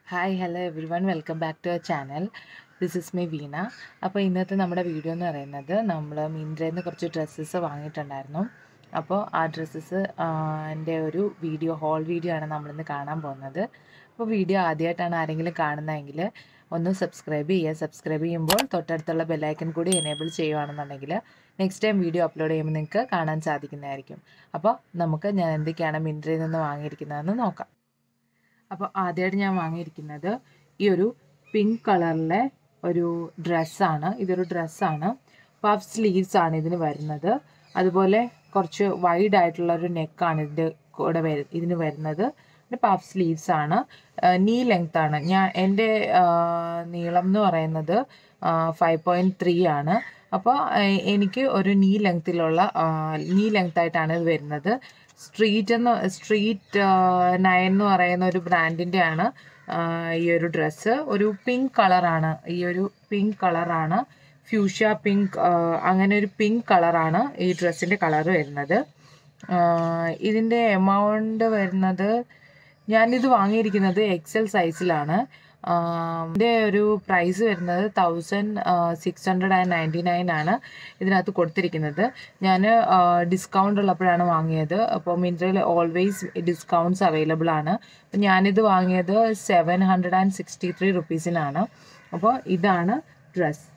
Hi hello everyone welcome back to our channel this is my Veena അപ്പോൾ ഇന്നത്തെ നമ്മുടെ video എന്ന് പറയുന്നത് നമ്മൾ മിന്ത്രയിൽ നിന്ന് കുറച്ച് ഡ്രസ്സസ് വാങ്ങിയിട്ടുണ്ടായിരുന്നു അപ്പോൾ ആ ഡ്രസ്സസ് എൻ്റെ ഒരു വീഡിയോ ഹോൾ വീഡിയോ ആണ് നമ്മളിന്ന് കാണാൻ പോകുന്നത് അപ്പോൾ വീഡിയോ ആദ്യമായിട്ടാണ് ആരെങ്കിലും കാണുന്നതെങ്കിൽ ഒന്ന് സബ്സ്ക്രൈബ് ചെയ്യുക സബ്സ്ക്രൈബ് ചെയ്യുമ്പോൾ തൊട്ടടുത്തുള്ള ബെല്ലൈക്കൺ കൂടി എനേബിൾ ചെയ്യുകയാണെന്നുണ്ടെങ്കിൽ നെക്സ്റ്റ് ടൈം വീഡിയോ അപ്ലോഡ് ചെയ്യുമ്പോൾ നിങ്ങൾക്ക് കാണാൻ സാധിക്കുന്നതായിരിക്കും അപ്പോൾ നമുക്ക് ഞാൻ എന്തൊക്കെയാണ് മിന്ത്രയിൽ നിന്ന് വാങ്ങിയിരിക്കുന്നതെന്ന് നോക്കാം അപ്പോൾ ആദ്യമായിട്ട് ഞാൻ വാങ്ങിയിരിക്കുന്നത് ഈ ഒരു പിങ്ക് കളറിലെ ഒരു ഡ്രസ്സാണ് ഇതൊരു ഡ്രസ്സാണ് പഫ് സ്ലീവ്സ് ആണ് ഇതിന് വരുന്നത് അതുപോലെ കുറച്ച് വൈഡ് ആയിട്ടുള്ള ഒരു നെക്കാണ് ഇതിൻ്റെ കൂടെ വരു ഇതിന് വരുന്നത് പിന്നെ പഫ് സ്ലീവ്സ് ആണ് നീ ലെങ്ത് ആണ് ഞാൻ എൻ്റെ നീളം എന്ന് പറയുന്നത് ഫൈവ് പോയിൻറ്റ് ത്രീ ആണ് അപ്പോൾ എനിക്ക് ഒരു നീ ലെങ്ത്തിലുള്ള നീ ലെങ്ത് ആയിട്ടാണ് ഇത് വരുന്നത് സ്ട്രീറ്റ് എന്ന് സ്ട്രീറ്റ് നയൻ എന്ന് പറയുന്ന ഒരു ബ്രാൻഡിൻ്റെ ആണ് ഈ ഒരു ഡ്രസ്സ് ഒരു പിങ്ക് കളറാണ് ഈ ഒരു പിങ്ക് കളറാണ് ഫ്യൂഷ്യ പിങ്ക് അങ്ങനെ ഒരു പിങ്ക് കളറാണ് ഈ ഡ്രസ്സിൻ്റെ കളർ വരുന്നത് ഇതിൻ്റെ എമൗണ്ട് വരുന്നത് ഞാനിത് വാങ്ങിയിരിക്കുന്നത് എക്സൽ സൈസിലാണ് ഇതിൻ്റെ ഒരു പ്രൈസ് വരുന്നത് thousand six hundred and ninety nine ആണ് ഇതിനകത്ത് കൊടുത്തിരിക്കുന്നത് ഞാൻ ഡിസ്കൗണ്ട് ഉള്ളപ്പോഴാണ് വാങ്ങിയത് അപ്പോൾ മിന്ത്രയിൽ ഓൾവേസ് ഡിസ്കൗണ്ട്സ് അവൈലബിൾ ആണ് അപ്പോൾ ഞാനിത് വാങ്ങിയത് seven hundred and sixty three റുപ്പീസിനാണ് അപ്പോൾ ഇതാണ് ഡ്രസ്സ്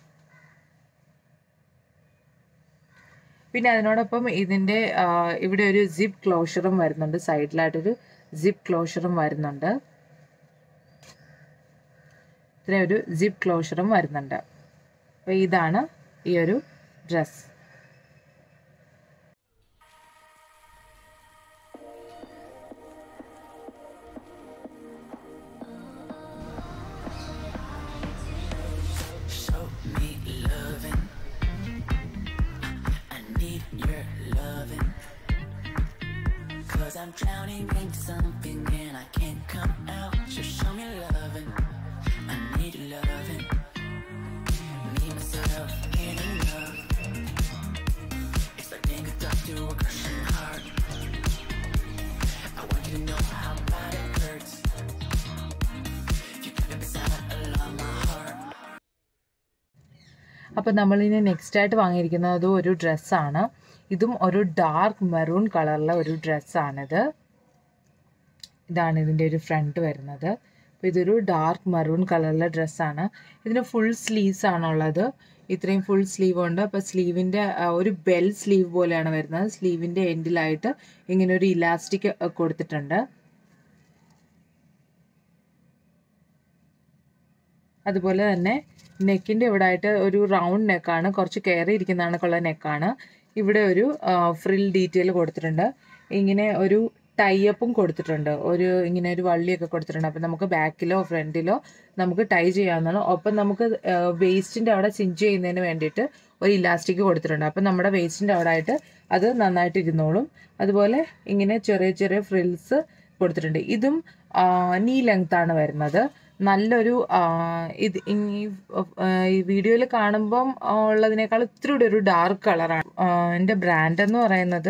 പിന്നെ അതിനോടൊപ്പം ഇതിൻ്റെ ഇവിടെ ഒരു സിപ്പ് ക്ലോഷറും വരുന്നുണ്ട് സൈഡിലായിട്ടൊരു സിപ്പ് ക്ലോഷറും വരുന്നുണ്ട് ഇത്ര ഒരു സിപ്പ് ക്ലോഷറും വരുന്നുണ്ട് അപ്പോൾ ഇതാണ് ഈ ഒരു dress Show me loving. I need your loving. Cause I'm drowning in something and I can't come out. So show me loving. I need your loving. Me, myself, and enough. It's like being a doctor to a crushing heart. I want you to know how bad it hurts. If you keep it beside along my heart. അപ്പോൾ നമ്മളിനി next ആയിട്ട് വാങ്ങിയിരിക്കുന്നത് ഒരു ഡ്രസ്സാണ് ഇതും ഒരു dark maroon കളറിലെ ഒരു ഡ്രസ്സാണിത് ഇതാണ് ഇതിൻ്റെ ഒരു ഫ്രണ്ട് വരുന്നത് അപ്പോൾ ഇതൊരു ഡാർക്ക് മെറൂൺ കളറിലെ ഡ്രസ്സാണ് ഇതിന് ഫുൾ സ്ലീവ്സ് ആണുള്ളത് ഇത്രയും ഫുൾ സ്ലീവ് ഉണ്ട് അപ്പോൾ സ്ലീവിൻ്റെ ഒരു ബെൽ സ്ലീവ് പോലെയാണ് വരുന്നത് സ്ലീവിൻ്റെ എൻഡിലായിട്ട് ഇങ്ങനെ ഒരു ഇലാസ്റ്റിക് കൊടുത്തിട്ടുണ്ട് അതുപോലെ തന്നെ നെക്കിൻ്റെ ഇവിടെ ആയിട്ട് ഒരു റൗണ്ട് നെക്കാണ് കുറച്ച് കയറി ഇരിക്കുന്ന കണക്കുള്ള നെക്കാണ് ഇവിടെ ഒരു ഫ്രിൽ ഡീറ്റെയിൽ കൊടുത്തിട്ടുണ്ട് ഇങ്ങനെ ഒരു ടൈയപ്പും കൊടുത്തിട്ടുണ്ട് ഒരു ഇങ്ങനെ ഒരു വള്ളിയൊക്കെ കൊടുത്തിട്ടുണ്ട് അപ്പം നമുക്ക് ബാക്കിലോ ഫ്രണ്ടിലോ നമുക്ക് ടൈ ചെയ്യാവുന്നതാണ് ഒപ്പം നമുക്ക് വേസ്റ്റിൻ്റെ അവിടെ സിഞ്ച് ചെയ്യുന്നതിന് വേണ്ടിയിട്ട് ഒരു ഇലാസ്റ്റിക് കൊടുത്തിട്ടുണ്ട് അപ്പം നമ്മുടെ വേസ്റ്റിൻ്റെ അവിടെ ആയിട്ട് അത് നന്നായിട്ട് ഇരുന്നോളും അതുപോലെ ഇങ്ങനെ ചെറിയ ചെറിയ ഫ്രിൽസ് കൊടുത്തിട്ടുണ്ട് ഇതും നീ ലെങ്ത് ആണ് വരുന്നത് നല്ലൊരു ഇത് ഈ വീഡിയോയിൽ കാണുമ്പം ഉള്ളതിനേക്കാൾ ഇത്തിരി കൂടി ഒരു ഡാർക്ക് കളറാണ് എൻ്റെ ബ്രാൻഡ് എന്ന് പറയുന്നത്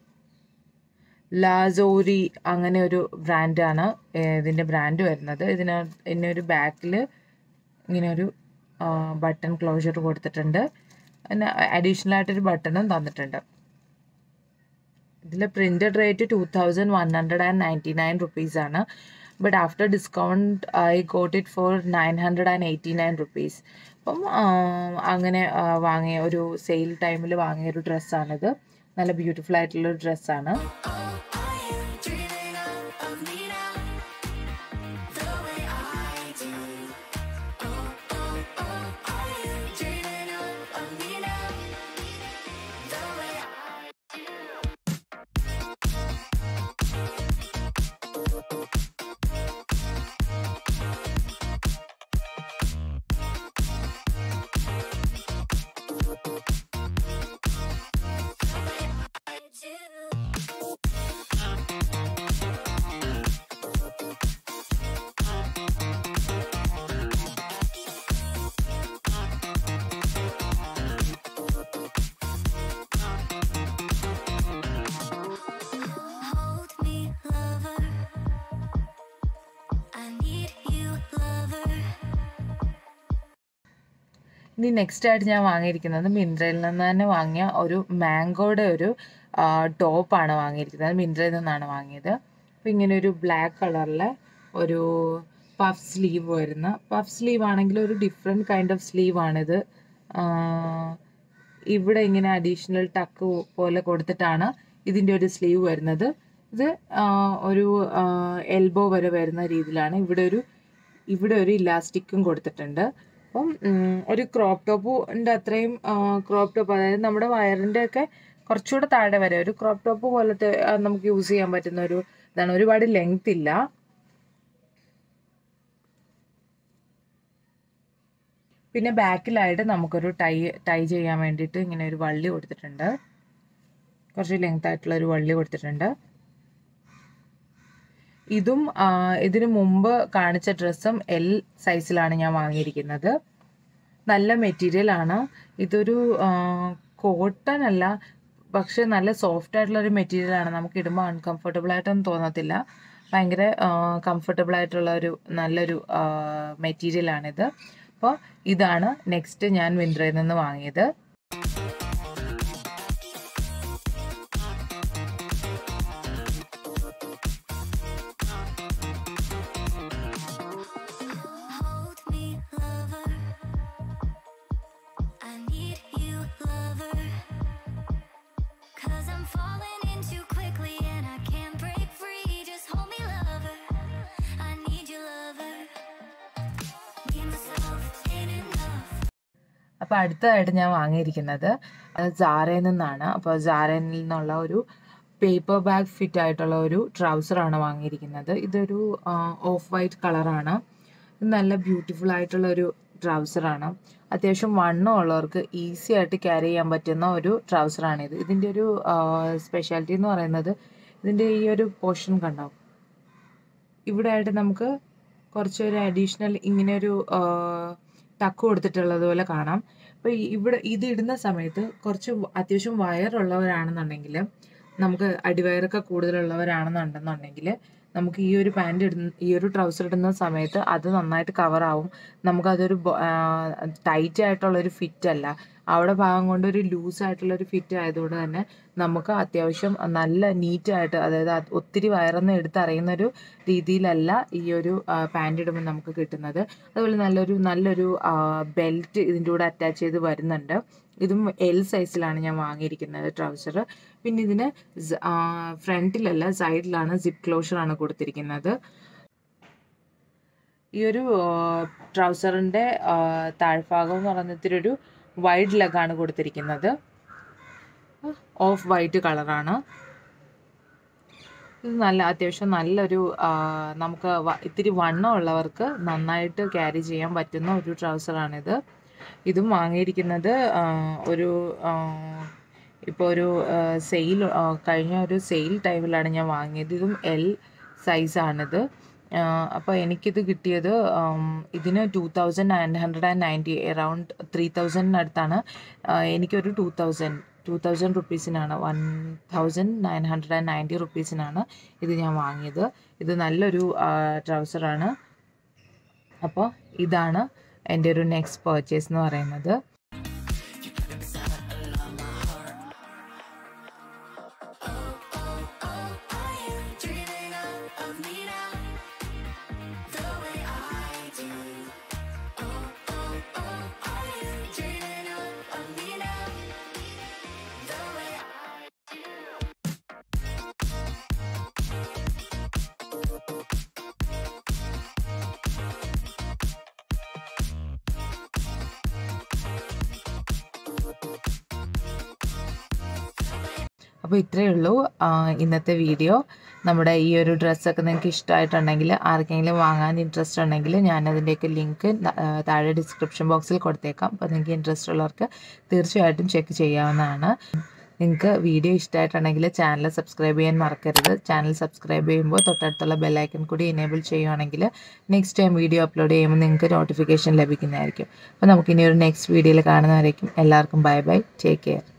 ലാസോരി അങ്ങനെ ഒരു ബ്രാൻഡാണ് ഇതിൻ്റെ ബ്രാൻഡ് വരുന്നത് ഇതിന് ഇതിന് ഒരു ബാക്കിൽ ഇങ്ങനെ ഒരു ബട്ടൺ ക്ലോഷർ കൊടുത്തിട്ടുണ്ട് പിന്നെ അഡീഷണൽ ആയിട്ടൊരു ബട്ടണും തന്നിട്ടുണ്ട് ഇതിൽ printed rate two thousand one hundred and ninety nine റുപ്പീസാണ് but after discount I got it for nine hundred and eighty nine rupees അപ്പം അങ്ങനെ വാങ്ങിയ ഒരു സെയിൽ ടൈമിൽ വാങ്ങിയ ഒരു ഡ്രസ്സാണിത് നല്ല ബ്യൂട്ടിഫുൾ ആയിട്ടുള്ള ഒരു ഡ്രസ്സാണ് Hold me, lover. I need you. ഇനി നെക്സ്റ്റ് ആയിട്ട് ഞാൻ വാങ്ങിയിരിക്കുന്നത് മിന്ത്രയിൽ നിന്ന് തന്നെ വാങ്ങിയ ഒരു മാംഗോയുടെ ഒരു ടോപ്പാണ് വാങ്ങിയിരിക്കുന്നത് മിന്ത്രയിൽ നിന്നാണ് വാങ്ങിയത് അപ്പോൾ ഇങ്ങനെ ഒരു ബ്ലാക്ക് കളറിലെ ഒരു പഫ് സ്ലീവ് വരുന്ന പഫ് സ്ലീവ് ആണെങ്കിൽ ഒരു ഡിഫറെൻറ്റ് കൈൻഡ് ഓഫ് സ്ലീവ് ആണിത് ഇവിടെ ഇങ്ങനെ അഡീഷണൽ ടക്ക് പോലെ കൊടുത്തിട്ടാണ് ഇതിൻ്റെ ഒരു സ്ലീവ് വരുന്നത് ഇത് ആ, ഒരു എൽബോ വരെ വരുന്ന രീതിയിലാണ് ഇവിടെ ഒരു ഇവിടെ ഒരു ഇലാസ്റ്റിക്കും കൊടുത്തിട്ടുണ്ട് അപ്പം ഉം, ഒരു ക്രോപ്പ് ടോപ്പിൻ്റെ അത്രയും ക്രോപ്പ് ടോപ്പ് അതായത് നമ്മുടെ വയറിൻ്റെ ഒക്കെ കുറച്ചുകൂടെ താഴെ വരെ ഒരു ക്രോപ്പ് ടോപ്പ് പോലത്തെ ആ, നമുക്ക് യൂസ് ചെയ്യാൻ പറ്റുന്ന ഒരു ഇതാണ് ഒരുപാട് ലെങ്ത് ഇല്ല പിന്നെ ബാക്കിലായിട്ട് നമുക്കൊരു ടൈ ടൈ ചെയ്യാൻ വേണ്ടിയിട്ട് ഇങ്ങനെ ഒരു വള്ളി കൊടുത്തിട്ടുണ്ട് കുറച്ച് ലെങ്ത് ആയിട്ടുള്ള ഒരു വള്ളി കൊടുത്തിട്ടുണ്ട് ഇതും ആ, ഇതിനു മുമ്പ് കാണിച്ച ഡ്രസ്സും എൽ സൈസിലാണ് ഞാൻ വാങ്ങിയിരിക്കുന്നത് നല്ല മെറ്റീരിയൽ ആണ് ഇതൊരു കോട്ടൺ അല്ല പക്ഷെ നല്ല സോഫ്റ്റ് ആയിട്ടുള്ള ഒരു മെറ്റീരിയൽ ആണ് നമുക്ക് ഇടുമ്പോൾ അൺകംഫർട്ടബിൾ ആയിട്ടൊന്നും തോന്നത്തില്ല ഭയങ്കര കംഫർട്ടബിൾ ആയിട്ടുള്ള ഒരു നല്ലൊരു മെറ്റീരിയൽ ആണിത് അപ്പോൾ ഇതാണ് നെക്സ്റ്റ് ഞാൻ വിൻഡ്രയിൽ നിന്ന് വാങ്ങിയത് Hold me, lover. I need you, lover. Cause I'm falling in too quickly and I can't break free. Just hold me, lover. I need you, lover. Me myself ain't enough. അപ്പോൾ അടുത്തതായിട്ട് ഞാൻ വാങ്ങിയിരിക്കുന്നത് അത് ജാറയിൽ നിന്നാണ് അപ്പോൾ ജാറയിൽ നിന്നുള്ള ഒരു പേപ്പർ ബാഗ് ഫിറ്റ് ആയിട്ടുള്ള ഒരു ട്രൗസറാണ് വാങ്ങിയിരിക്കുന്നത് ഇതൊരു ഓഫ് വൈറ്റ് കളറാണ് ഇത് നല്ല ബ്യൂട്ടിഫുൾ ആയിട്ടുള്ള ഒരു ട്രൗസറാണ് അത്യാവശ്യം വണ്ണം ഉള്ളവർക്ക് ഈസി ആയിട്ട് ക്യാരി ചെയ്യാൻ പറ്റുന്ന ഒരു ട്രൗസറാണിത് ഇതിൻ്റെ ഒരു സ്പെഷ്യാലിറ്റി എന്ന് പറയുന്നത് ഇതിൻ്റെ ഈ ഒരു പോർഷൻ കണ്ടോ ഇവിടെ ആയിട്ട് നമുക്ക് കുറച്ചൊരു അഡീഷണൽ ഇങ്ങനെ ഒരു ടക്ക് കൊടുത്തിട്ടുള്ളത് പോലെ കാണാം അപ്പോൾ ഇവിടെ ഇത് ഇടുന്ന സമയത്ത് കുറച്ച് വ- അത്യാവശ്യം വയറുള്ളവരാണെന്നുണ്ടെങ്കിൽ നമുക്ക് അടിവയറൊക്കെ കൂടുതലുള്ളവരാണെന്നുണ്ടെന്നുണ്ടെങ്കിൽ നമുക്ക് ഈ ഒരു പാൻറ് ഇടുന്ന ഈ ഒരു ട്രൗസർ ഇടുന്ന സമയത്ത് അത് നന്നായിട്ട് കവർ ആവും നമുക്കതൊരു ടൈറ്റ് ആയിട്ടുള്ള ഒരു ഫിറ്റ് അല്ല അവിടെ ഭാഗം കൊണ്ട് ഒരു ലൂസ് ആയിട്ടുള്ള ഒരു ഫിറ്റ് ആയതുകൊണ്ട് തന്നെ നമുക്ക് അത്യാവശ്യം നല്ല നീറ്റ് ആയിട്ട് അതായത് അത് ഒത്തിരി വയറൊന്നും എടുത്തറിയുന്ന ഒരു രീതിയിലല്ല ഈ ഒരു പാൻറ് ഇടുമ്പോൾ നമുക്ക് കിട്ടുന്നത് അതുപോലെ നല്ലൊരു നല്ലൊരു ബെൽറ്റ് ഇതിൻ്റെ കൂടെ അറ്റാച്ച് ചെയ്ത് വരുന്നുണ്ട് ഇതും എൽ സൈസിലാണ് ഞാൻ വാങ്ങിയിരിക്കുന്നത് ട്രൗസർ പിന്നെ ഇതിന് ഫ്രണ്ടിലല്ല സൈഡിലാണ് സിപ്പ് ക്ലോഷർ ആണ് കൊടുത്തിരിക്കുന്നത് ഈ ഒരു ട്രൗസറിൻ്റെ താഴ്ഭാഗം എന്ന് പറയുന്നത് ഇത്തിരി ഒരു വൈഡ് ലെഗാണ് കൊടുത്തിരിക്കുന്നത് ഓഫ് വൈറ്റ് കളറാണ് ഇത് നല്ല അത്യാവശ്യം നല്ലൊരു ആ, നമുക്ക് വ- ഇത്തിരി വണ്ണം ഉള്ളവർക്ക് നന്നായിട്ട് ക്യാരി ചെയ്യാൻ പറ്റുന്ന ഒരു ട്രൗസറാണിത് ഇതും വാങ്ങിയിരിക്കുന്നത് ആ, ഒരു ഇപ്പോൾ ഒരു സെയിൽ കഴിഞ്ഞ ഒരു സെയിൽ ടൈമിലാണ് ഞാൻ വാങ്ങിയത് ഇതും എൽ സൈസാണിത് അപ്പോൾ എനിക്കിത് കിട്ടിയത് ഉം, ഇതിന് two thousand nine hundred and ninety around three തൗസൻഡിനടുത്താണ് എനിക്കൊരു ടു തൗസൻഡ് ടു തൗസൻഡ് റുപ്പീസിനാണ് one thousand nine hundred and ninety റുപ്പീസിനാണ് ഇത് ഞാൻ വാങ്ങിയത് ഇത് നല്ലൊരു ട്രൗസറാണ് അപ്പോൾ ഇതാണ് എൻ്റെ ഒരു നെക്സ്റ്റ് പർച്ചേസ് എന്ന് പറയുന്നത് Dreaming of, of me now, the way I do. Oh, oh, oh, are you dreaming of, of me now, the way I do? അപ്പോൾ ഇത്രയേ ഉള്ളൂ ആ, ഇന്നത്തെ വീഡിയോ നമ്മുടെ ഈ ഒരു ഡ്രസ്സൊക്കെ നിങ്ങൾക്ക് ഇഷ്ടമായിട്ടുണ്ടെങ്കിൽ ആർക്കെങ്കിലും വാങ്ങാൻ ഇൻട്രസ്റ്റ് ഉണ്ടെങ്കിൽ ഞാനതിൻ്റെയൊക്കെ ലിങ്ക് താഴെ ഡിസ്ക്രിപ്ഷൻ ബോക്സിൽ കൊടുത്തേക്കാം അപ്പോൾ നിങ്ങൾക്ക് ഇൻട്രസ്റ്റ് ഉള്ളവർക്ക് തീർച്ചയായിട്ടും ചെക്ക് ചെയ്യാവുന്നതാണ് നിങ്ങൾക്ക് വീഡിയോ ഇഷ്ടമായിട്ടുണ്ടെങ്കിൽ ചാനൽ സബ്സ്ക്രൈബ് ചെയ്യാൻ മറക്കരുത് ചാനൽ സബ്സ്ക്രൈബ് ചെയ്യുമ്പോൾ തൊട്ടടുത്തുള്ള ബെല്ലൈക്കൺ കൂടി എനേബിൾ ചെയ്യുവാണെങ്കിൽ നെക്സ്റ്റ് ടൈം വീഡിയോ അപ്ലോഡ് ചെയ്യുമ്പോൾ നിങ്ങൾക്ക് നോട്ടിഫിക്കേഷൻ ലഭിക്കുന്നതായിരിക്കും അപ്പോൾ നമുക്കിനി ഒരു നെക്സ്റ്റ് വീഡിയോയിൽ കാണുന്നവരേക്കും എല്ലാവർക്കും ബൈ ബൈ ടേക്ക് കെയർ